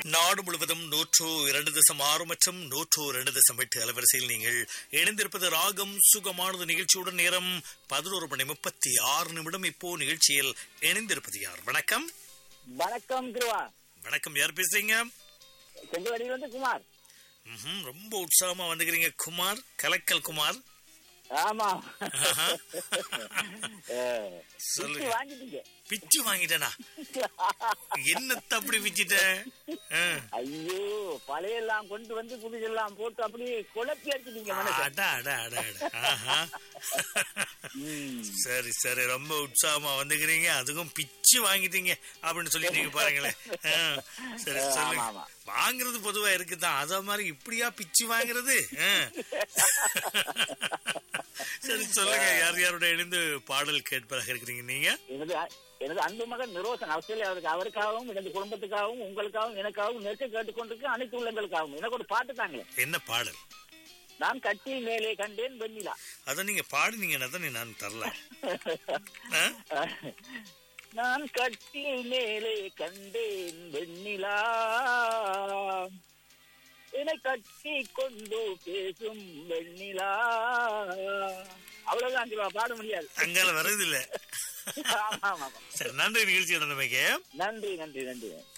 நாடு முழுவதும் நூற்று இரண்டு தசம் ஆறு மற்றும் நூற்று இரண்டு தசம் எட்டு அலைவரிசையில் நீங்கள் இணைந்திருப்பது ராகம் சுகமானது நிகழ்ச்சியுடன் நேரம் பதினோரு மணி முப்பத்தி ஆறு நிமிடம் இப்போ நிகழ்ச்சியில் இணைந்திருப்பது யார் வணக்கம் வணக்கம் கிருவா வணக்கம் யார் பேசுறீங்க செங்கவடியில இருந்து குமார் ம்ஹும், ரொம்ப உற்சாகமா வந்துக்கிறீங்க குமார் கலக்கல் குமார் ஆமா ஆஹா. அஹ், சொல்லுங்க. பிச்சு வாங்கிட்டீங்க பிச்சு வாங்கிட்டேனா என்னத்த அப்படி பிச்சிட்ட ஆ. ஐயோ பழைய எல்லாம் கொண்டு வந்து புதுசெல்லாம் போட்டு அப்படியே குழப்பி அடிச்சிட்டீங்க மனசு அட அட அட அட ஆஹா. ம். சரி சரி ரொம்ப உற்சாகமா வந்துக்கிறீங்க அதுக்கும் பிச்சு வாங்கிட்டீங்க அப்படின்னு சொல்லிட்டீங்க பாருங்களேன் ஆ, சரி ஆமா, சொல்லுங்க ஆமா. வாங்குறது பொதுவா இருக்குதான் அத மாதிரி இப்படியா பிச்சு வாங்குறது ஆ. சரி சொல்லுங்க யார் யாரோட இணைந்து பாடல் கேட்பதாக இருக்கிறீங்க நீங்க எனது அ- எனது அன்பு மகன் நிரோசன் ஆஸ்திரேலியா அவருக்கு அவருக்காகவும் எனது குடும்பத்துக்காகவும் உங்களுக்காகவும் எனக்காகவும் நெருக்க கேட்டுக்கொண்டிருக்க அனைத்து உள்ளங்களுக்காகவும் எனக்கு ஒரு பாட்டு தாங்களே என்ன பாடல் நான் கட்டி மேலே கண்டேன் வெண்ணிலா அத நீங்க பாடுனீங்கன்னா தானே நான் தரல ஆ? நான் கட்டி மேலே கண்டேன் வெண்ணிலா என்னை கட்டி கொண்டு பேசும் வெண்ணிலா அவ்வளவுதான் சிவா, பாட முடியாது அங்கால வர்றது இல்ல ஆமா ஆமா ஆமா. சரி நன்றி நிகழ்ச்சி நடந்தமைக்கு நன்றி நன்றி நன்றி